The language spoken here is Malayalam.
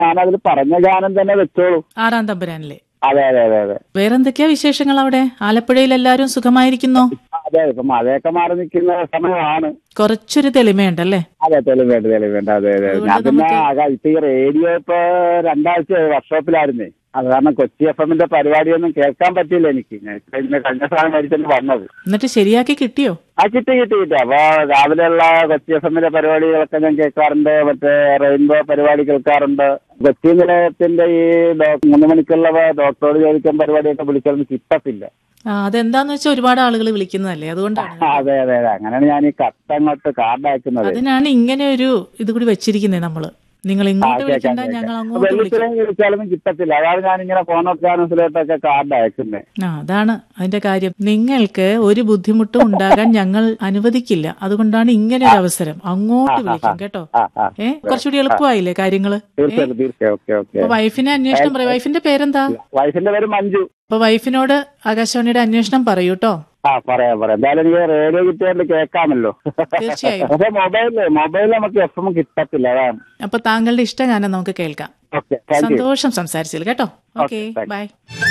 ഞാനതിൽ പറഞ്ഞ ഗാനം തന്നെ വെച്ചോളൂ ആറാം തമ്പുരാനിലെ അതെ അതെ അതെ അതെ വേറെന്തൊക്കെയാ വിശേഷങ്ങൾ അവിടെ ആലപ്പുഴയിൽ എല്ലാവരും സുഖമായിരിക്കുന്നോ അതെ ഇപ്പൊ മഴയൊക്കെ മാറി നിൽക്കുന്ന സമയമാണ് കുറച്ചൊരു തെളിമയുണ്ടല്ലേ അതെ തെളിവേണ്ട തെളിവേണ്ട അതെ അതെ അതുകൊണ്ട് ഞാൻ പിന്നെ നമുക്ക് ആകെ ഇപ്പൊ ഈ റേഡിയോ ഇപ്പൊ രണ്ടാഴ്ച വർക്ക്ഷോപ്പിലായിരുന്നേ അത് കാരണം കൊച്ചി എഫ് എമ്മിന്റെ പരിപാടിയൊന്നും കേൾക്കാൻ പറ്റിയില്ല എനിക്ക് ഞാൻ ഇപ്പൊ ഇന്ന് കഴിഞ്ഞ സാധനം മേടിച്ചിട്ട് വന്നത് എന്നിട്ട് ശരിയാക്കി കിട്ടിയോ ആ കിട്ടി കിട്ടി കിട്ടി അപ്പൊ രാവിലെയുള്ള കൊച്ചി എഫ് എമ്മിന്റെ പരിപാടികളൊക്കെ ഞാൻ കേൾക്കാറുണ്ട് മറ്റേ റെയിൻബോ പരിപാടി കേൾക്കാറുണ്ട് കൊച്ചി നിലയത്തിന്റെ ഈ ഡോ- മൂന്ന് മണിക്കുള്ള ഡോക്ടറോട് ചോദിക്കാൻ പരിപാടിയൊക്കെ വിളിച്ചാലും കിട്ടത്തില്ല ആ അതെന്താന്ന് വെച്ചാൽ ഒരുപാട് ആളുകൾ വിളിക്കുന്നതല്ലേ അതുകൊണ്ടാണ് അതെ അതെ അതെ അങ്ങനെയാണ് ഞാൻ ഈ കത്തങ്ങോട്ട് കാർഡ് അയക്കുന്നത് അതിനാണ് ഇങ്ങനെ ഒരു ഇത് കൂടി വെച്ചിരിക്കുന്നത് നമ്മള് നിങ്ങൾ ഇങ്ങോട്ട് കേൾക്കാം, വിളിക്കണ്ട കേൾക്കാം. ഞങ്ങൾ അങ്ങോട്ട് വിളിക്കും വെള്ളിത്തിരം വിളിച്ചാലൊന്നും കിട്ടത്തില്ല അതാണ് ഞാനിങ്ങനെ ഫോൺ ഓർഗാനസിലോട്ടൊക്കെ കാർഡ് അയക്കുന്നത് ആ അതാണ് അതിന്റെ കാര്യം നിങ്ങൾക്ക് ഒരു ബുദ്ധിമുട്ടും ഉണ്ടാകാൻ ഞങ്ങൾ അനുവദിക്കില്ല അതുകൊണ്ടാണ് ഇങ്ങനെ ഒരു അവസരം അങ്ങോട്ട് വിളിക്കും കേട്ടോ ആ ആ ഏ കുറച്ചുകൂടി എളുപ്പമായില്ലേ കാര്യങ്ങള് തീർച്ചയായിട്ടും തീർച്ചയായും ഓക്കെ ഓക്കെ അപ്പൊ വൈഫിനെ അന്വേഷണം പറയും വൈഫിന്റെ പേരെന്താ വൈഫിന്റെ പേര് മഞ്ജു അപ്പൊ വൈഫിനോട് ആകാശവാണിയുടെ അന്വേഷണം പറയൂ കേട്ടോ ആ പറയാം പറയാം എന്തായാലും എനിക്ക് റേഡിയോ കിട്ടിയാണ്ട് കേൾക്കാമല്ലോ തീർച്ചയായും പക്ഷെ മൊബൈലില് മൊബൈലിൽ നമുക്ക് എഫ് എം കിട്ടത്തില്ല അതാണ് അപ്പൊ താങ്കളുടെ ഇഷ്ടഗാനം നമുക്ക് കേൾക്കാം ഓക്കെ താങ്ക് യു സന്തോഷം സംസാരിച്ചതിൽ കേട്ടോ ഓക്കെ thank you. ബൈ